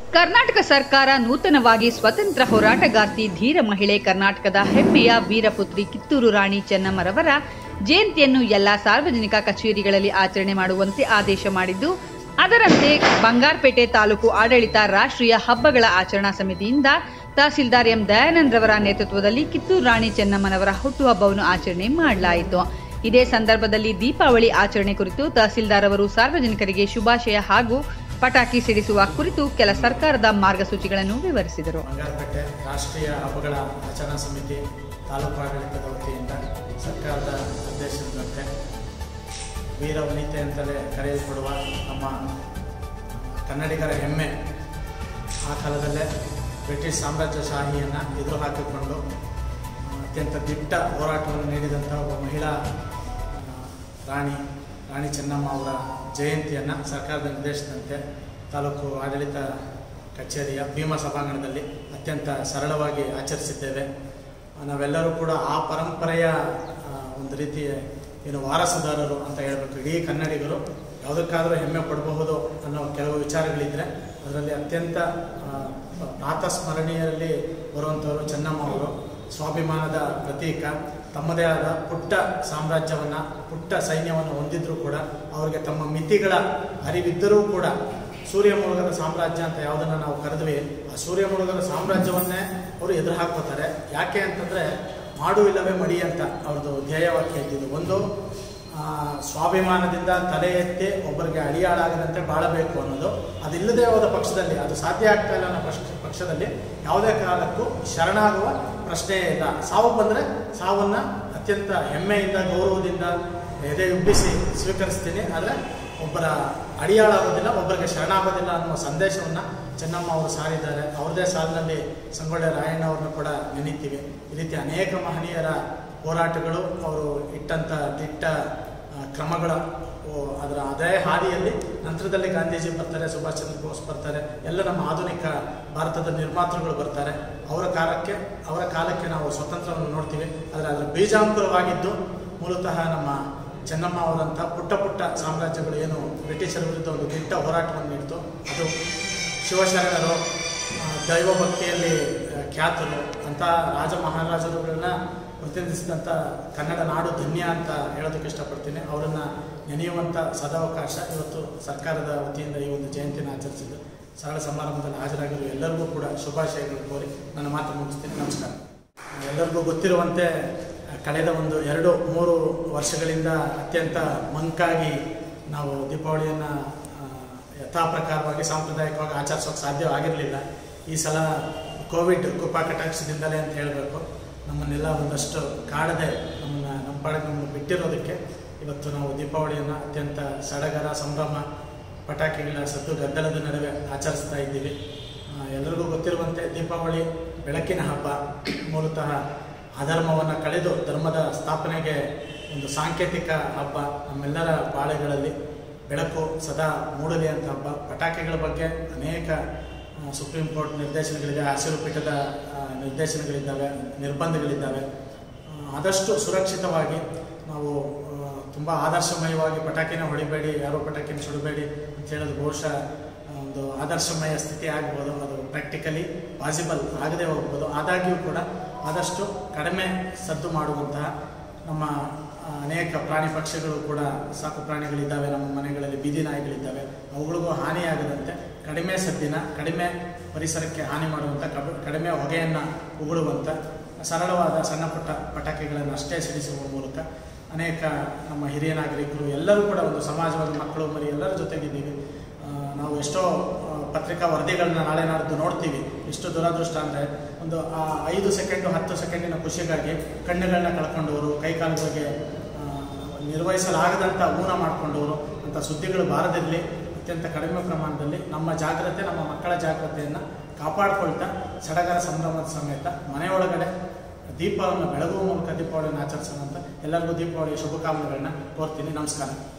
ಕರ್ನಾಟಕ ಸರ್ಕಾರ ನೂತನವಾಗಿ ಸ್ವತಂತ್ರ ಹೋರಾಟಗಾರ್ತಿ ಧೀರ ಮಹಿಳೆ ಕರ್ನಾಟಕದ ಹೆಮ್ಮೆಯ ವೀರಪುತ್ರಿ ಕಿತ್ತೂರು ರಾಣಿ ಚೆನ್ನಮ್ಮರವರ ಜಯಂತಿಯನ್ನು ಎಲ್ಲ ಸಾರ್ವಜನಿಕ ಕಚೇರಿಗಳಲ್ಲಿ ಆಚರಣೆ ಮಾಡುವಂತೆ ಆದೇಶ ಮಾಡಿದ್ದು ಅದರಂತೆ ಬಂಗಾರಪೇಟೆ ತಾಲೂಕು ಆಡಳಿತ ರಾಷ್ಟ್ರೀಯ ಹಬ್ಬಗಳ ಆಚರಣಾ ಸಮಿತಿಯಿಂದ ತಹಸೀಲ್ದಾರ್ ಎಂ ದಯಾನಂದ್ ರವರ ನೇತೃತ್ವದಲ್ಲಿ ಕಿತ್ತೂರು ರಾಣಿ ಚೆನ್ನಮ್ಮನವರ ಹುಟ್ಟುಹಬ್ಬವನ್ನು ಆಚರಣೆ ಮಾಡಲಾಯಿತು ಇದೇ ಸಂದರ್ಭದಲ್ಲಿ ದೀಪಾವಳಿ ಆಚರಣೆ ಕುರಿತು ತಹಸೀಲ್ದಾರ್ ಅವರು ಸಾರ್ವಜನಿಕರಿಗೆ ಶುಭಾಶಯ ಹಾಗೂ ಪಟಾಕಿ ಸಿಡಿಸುವ ಕುರಿತು ಕೆಲ ಸರ್ಕಾರದ ಮಾರ್ಗಸೂಚಿಗಳನ್ನು ವಿವರಿಸಿದರು ಬಂಗಾರಪೇಟೆ ರಾಷ್ಟ್ರೀಯ ಹಬ್ಬಗಳ ಆಚರಣಾ ಸಮಿತಿ ತಾಲೂಕು ಆಡಳಿತದ ವತಿಯಿಂದ ಸರ್ಕಾರದ ನಿರ್ದೇಶನದಂತೆ ವೀರ ವನಿತೆ ಅಂತಲೇ ಕರೆಯಲ್ಪಡುವ ನಮ್ಮ ಕನ್ನಡಿಗರ ಹೆಮ್ಮೆ ಆ ಕಾಲದಲ್ಲೇ ಬ್ರಿಟಿಷ್ ಸಾಮ್ರಾಜ್ಯಶಾಹಿಯನ್ನು ಎದುರು ಹಾಕಿಕೊಂಡು ಆ, ಅತ್ಯಂತ ದಿಟ್ಟ ಹೋರಾಟವನ್ನು ನೀಡಿದಂಥ ಒಬ್ಬ ಮಹಿಳಾ ಆ, ರಾಣಿ ರಾಣಿ ಚೆನ್ನಮ್ಮ ಅವರ ಜಯಂತಿಯನ್ನು ಸರ್ಕಾರದ ನಿರ್ದೇಶನದಂತೆ ತಾಲೂಕು ಆಡಳಿತ ಕಚೇರಿಯ ಭೀಮಾ ಸಭಾಂಗಣದಲ್ಲಿ ಅತ್ಯಂತ ಸರಳವಾಗಿ ಆಚರಿಸಿದ್ದೇವೆ ಆ, ನಾವೆಲ್ಲರೂ ಕೂಡ ಆ ಪರಂಪರೆಯ ಆ, ಒಂದು ರೀತಿಯ ಏನು ವಾರಸುದಾರರು ಅಂತ ಹೇಳಬೇಕು ಇಡೀ ಕನ್ನಡಿಗರು ಯಾವುದಕ್ಕಾದರೂ ಹೆಮ್ಮೆ ಪಡಬಹುದು ಅನ್ನೋ ಕೆಲವು ವಿಚಾರಗಳಿದ್ದರೆ ಅದರಲ್ಲಿ ಅತ್ಯಂತ ಆ, ಪ್ರಾತಸ್ಮರಣೀಯರಲ್ಲಿ ಬರುವಂಥವರು ಚೆನ್ನಮ್ಮ ಅವರು ಸ್ವಾಭಿಮಾನದ ಪ್ರತೀಕ ತಮ್ಮದೇ ಆದ ಪುಟ್ಟ ಸಾಮ್ರಾಜ್ಯವನ್ನು ಪುಟ್ಟ ಸೈನ್ಯವನ್ನು ಹೊಂದಿದ್ರೂ ಕೂಡ ಅವರಿಗೆ ತಮ್ಮ ಮಿತಿಗಳ ಅರಿವಿದ್ದರೂ ಕೂಡ ಸೂರ್ಯ ಮುಳುಗದ ಸಾಮ್ರಾಜ್ಯ ಅಂತ ಯಾವುದನ್ನು ನಾವು ಕರೆದ್ವಿ ಆ ಸೂರ್ಯ ಮುಳುಗದ ಸಾಮ್ರಾಜ್ಯವನ್ನೇ ಅವರು ಎದುರು ಹಾಕ್ಕೋತಾರೆ ಯಾಕೆ ಅಂತಂದರೆ ಮಾಡು ಇಲ್ಲವೇ ಮಡಿ ಅಂತ ಅವ್ರದ್ದು ಧ್ಯೇಯವಾಕ್ಯ ಇದ್ದಿದ್ದು ಒಂದು ಆ, ಸ್ವಾಭಿಮಾನದಿಂದ ತಲೆ ಎತ್ತಿ ಒಬ್ಬರಿಗೆ ಅಡಿಯಾಳಾಗದಂತೆ ಬಾಳಬೇಕು ಅನ್ನೋದು ಅದಿಲ್ಲದೆ ಹೋದ ಪಕ್ಷದಲ್ಲಿ ಅದು ಸಾಧ್ಯ ಆಗ್ತಾ ಇಲ್ಲ ಅನ್ನೋ ಪಕ್ಷ ಪಕ್ಷದಲ್ಲಿ ಯಾವುದೇ ಕಾಲಕ್ಕೂ ಶರಣಾಗುವ ಪ್ರಶ್ನೆಯೇ ಇಲ್ಲ ಸಾವು ಬಂದರೆ ಸಾವನ್ನು ಅತ್ಯಂತ ಹೆಮ್ಮೆಯಿಂದ ಗೌರವದಿಂದ ಎದೆ ಉಬ್ಬಿಸಿ ಸ್ವೀಕರಿಸ್ತೀನಿ ಆದರೆ ಒಬ್ಬರ ಅಡಿಯಾಳಾಗೋದಿಲ್ಲ ಒಬ್ಬರಿಗೆ ಶರಣಾಗೋದಿಲ್ಲ ಅನ್ನುವ ಸಂದೇಶವನ್ನು ಚೆನ್ನಮ್ಮ ಅವರು ಸಾರಿದ್ದಾರೆ ಅವ್ರದೇ ಸಾಲಿನಲ್ಲಿ ಸಂಗೊಳ್ಳಿ ರಾಯಣ್ಣ ಅವ್ರನ್ನ ಕೂಡ ನೆನೀತೀವಿ ಈ ರೀತಿ ಅನೇಕ ಮಹನೀಯರ ಹೋರಾಟಗಳು ಅವರು ಇಟ್ಟಂಥ ದಿಟ್ಟ ಆ, ಕ್ರಮಗಳ ಓ, ಅದರ ಅದೇ ಹಾದಿಯಲ್ಲಿ ನಂತರದಲ್ಲಿ ಗಾಂಧೀಜಿ ಬರ್ತಾರೆ ಸುಭಾಷ್ ಚಂದ್ರ ಬೋಸ್ ಬರ್ತಾರೆ ಎಲ್ಲ ನಮ್ಮ ಆಧುನಿಕ ಭಾರತದ ನಿರ್ಮಾತೃಗಳು ಬರ್ತಾರೆ ಅವರ ಕಾಲಕ್ಕೆ ಅವರ ಕಾಲಕ್ಕೆ ನಾವು ಸ್ವತಂತ್ರವನ್ನು ನೋಡ್ತೀವಿ ಆದರೆ ಅದರ ಬೀಜಾಂಕುರವಾಗಿದ್ದು ಮೂಲತಃ ನಮ್ಮ ಚೆನ್ನಮ್ಮ ಅವರಂಥ ಪುಟ್ಟ ಪುಟ್ಟ ಸಾಮ್ರಾಜ್ಯಗಳು ಏನು ಬ್ರಿಟಿಷರ ವಿರುದ್ಧ ಒಂದು ದಿಟ್ಟ ಹೋರಾಟವನ್ನು ನೀಡಿತು ಅದು ಶಿವಶರಣರು ಆ, ದೈವ ಭಕ್ತಿಯಲ್ಲಿ ಆ, ಖ್ಯಾತರು ಅಂತ ರಾಜ ಮಹಾರಾಜರುಗಳನ್ನ ಪ್ರತಿನಿಧಿಸಿದಂಥ ಕನ್ನಡ ನಾಡು ಧನ್ಯ ಅಂತ ಹೇಳೋದಕ್ಕೆ ಇಷ್ಟಪಡ್ತೀನಿ ಅವರನ್ನು ನೆನೆಯುವಂಥ ಸದಾವಕಾಶ ಇವತ್ತು ಸರ್ಕಾರದ ವತಿಯಿಂದ ಈ ಒಂದು ಜಯಂತಿನ ಆಚರಿಸಿದ್ದು ಸರಳ ಸಮಾರಂಭದಲ್ಲಿ ಹಾಜರಾಗಿರುವ ಎಲ್ಲರಿಗೂ ಕೂಡ ಶುಭಾಶಯಗಳು ಕೋರಿ ನನ್ನ ಮಾತು ಮುಗಿಸ್ತೀನಿ ನಮಸ್ಕಾರ ಎಲ್ಲರಿಗೂ ಗೊತ್ತಿರುವಂತೆ ಕಳೆದ ಒಂದು ಎರಡು ಮೂರು ವರ್ಷಗಳಿಂದ ಅತ್ಯಂತ ಮಂಕಾಗಿ ನಾವು ದೀಪಾವಳಿಯನ್ನು ಯಥಾ ಪ್ರಕಾರವಾಗಿ ಸಾಂಪ್ರದಾಯಿಕವಾಗಿ ಆಚರಿಸೋಕೆ ಸಾಧ್ಯವಾಗಿರಲಿಲ್ಲ ಈ ಸಲ ಕೋವಿಡ್ ಕೃಪಾ ಕಟಾಕ್ಷದಿಂದಲೇ ಅಂತ ಹೇಳಬೇಕು ನಮ್ಮನ್ನೆಲ್ಲ ಒಂದಷ್ಟು ಕಾಡದೆ ನಮ್ಮನ್ನ ನಮ್ಮ ಪಾಡಿಗೆ ನಮ್ಮನ್ನು ಬಿಟ್ಟಿರೋದಕ್ಕೆ ಇವತ್ತು ನಾವು ದೀಪಾವಳಿಯನ್ನು ಅತ್ಯಂತ ಸಡಗರ ಸಂಭ್ರಮ ಪಟಾಕಿಗಳ ಸದ್ದು ಗದ್ದಲದ ನಡುವೆ ಆಚರಿಸ್ತಾ ಇದ್ದೀವಿ ಆ, ಎಲ್ರಿಗೂ ಗೊತ್ತಿರುವಂತೆ ದೀಪಾವಳಿ ಬೆಳಕಿನ ಹಬ್ಬ ಮೂಲತಃ ಅಧರ್ಮವನ್ನು ಕಳೆದು ಧರ್ಮದ ಸ್ಥಾಪನೆಗೆ ಒಂದು ಸಾಂಕೇತಿಕ ಹಬ್ಬ ನಮ್ಮೆಲ್ಲರ ಬಾಳೆಗಳಲ್ಲಿ ಬೆಳಕು ಸದಾ ಮೂಡಲಿ ಅಂತ ಹಬ್ಬ ಪಟಾಕಿಗಳ ಬಗ್ಗೆ ಅನೇಕ ಆ, ಸುಪ್ರೀಂ ಕೋರ್ಟ್ ನಿರ್ದೇಶನಗಳಿದೆ ಹಸಿರು ಪೀಠದ ಆ, ನಿರ್ದೇಶನಗಳಿದ್ದಾವೆ ನಿರ್ಬಂಧಗಳಿದ್ದಾವೆ ಆ, ಆದಷ್ಟು ಸುರಕ್ಷಿತವಾಗಿ ನಾವು ತುಂಬ ಆದರ್ಶಮಯವಾಗಿ ಪಟಾಕಿನ ಹೊಡಿಬೇಡಿ ಯಾರೋ ಪಟಾಕಿನ ಸುಡಬೇಡಿ ಅಂತ ಹೇಳೋದು ಬಹುಶಃ ಆ, ಒಂದು ಆದರ್ಶಮಯ ಸ್ಥಿತಿ ಆಗ್ಬೋದು ಅದು ಪ್ರಾಕ್ಟಿಕಲಿ ಪಾಸಿಬಲ್ ಆಗದೆ ಹೋಗ್ಬೋದು ಆದಾಗ್ಯೂ ಕೂಡ ಆದಷ್ಟು ಕಡಿಮೆ ಸದ್ದು ಮಾಡುವಂತಹ ನಮ್ಮ ಆ, ಅನೇಕ ಪ್ರಾಣಿ ಪಕ್ಷಿಗಳು ಕೂಡ ಸಾಕು ಪ್ರಾಣಿಗಳಿದ್ದಾವೆ ನಮ್ಮ ಮನೆಗಳಲ್ಲಿ ಬೀದಿ ನಾಯಿಗಳಿದ್ದಾವೆ ಅವುಗಳಿಗೂ ಹಾನಿಯಾಗದಂತೆ ಕಡಿಮೆ ಸದ್ದಿನ ಕಡಿಮೆ ಪರಿಸರಕ್ಕೆ ಹಾನಿ ಮಾಡುವಂಥ ಕಬ ಕಡಿಮೆ ಹೊಗೆಯನ್ನು ಉಗುಳುವಂಥ ಸರಳವಾದ ಸಣ್ಣ ಪುಟ್ಟ ಪಟಾಕಿಗಳನ್ನು ಅಷ್ಟೇ ಸಿಡಿಸುವ ಮೂಲಕ ಅನೇಕ ನಮ್ಮ ಹಿರಿಯ ನಾಗರಿಕರು ಎಲ್ಲರೂ ಕೂಡ ಒಂದು ಸಮಾಜವಾದ ಮಕ್ಕಳು ಮರಿ ಎಲ್ಲರ ಜೊತೆಗಿದ್ದೀವಿ ಆ, ನಾವು ಎಷ್ಟೋ ಆ, ಪತ್ರಿಕಾ ವರದಿಗಳನ್ನ ನಾಳೆ ನಾಡ್ದು ನೋಡ್ತೀವಿ ಎಷ್ಟು ದುರದೃಷ್ಟ ಅಂದರೆ ಒಂದು ಆ ಐದು ಸೆಕೆಂಡು ಹತ್ತು ಸೆಕೆಂಡಿನ ಖುಷಿಗಾಗಿ ಕಣ್ಣುಗಳನ್ನ ಕಳ್ಕೊಂಡವರು ಕೈಕಾಲುಗಳಿಗೆ ಆ, ನಿರ್ವಹಿಸಲಾಗದಂಥ ಊನ ಮಾಡಿಕೊಂಡವರು ಅಂತ ಸುದ್ದಿಗಳು ಬಾರದಿರಲಿ ಅತ್ಯಂತ ಕಡಿಮೆ ಪ್ರಮಾಣದಲ್ಲಿ ನಮ್ಮ ಜಾಗ್ರತೆ ನಮ್ಮ ಮಕ್ಕಳ ಜಾಗ್ರತೆಯನ್ನು ಕಾಪಾಡಿಕೊಳ್ತಾ ಸಡಗರ ಸಂಭ್ರಮದ ಸಮೇತ ಮನೆಯೊಳಗಡೆ ದೀಪವನ್ನು ಬೆಳಗುವ ಮೂಲಕ ದೀಪಾವಳಿಯನ್ನು ಆಚರಿಸೋಣ ಅಂತ ಎಲ್ಲರಿಗೂ ದೀಪಾವಳಿಯ ಶುಭಕಾಮನೆಗಳನ್ನ ಕೋರ್ತೀನಿ ನಮಸ್ಕಾರ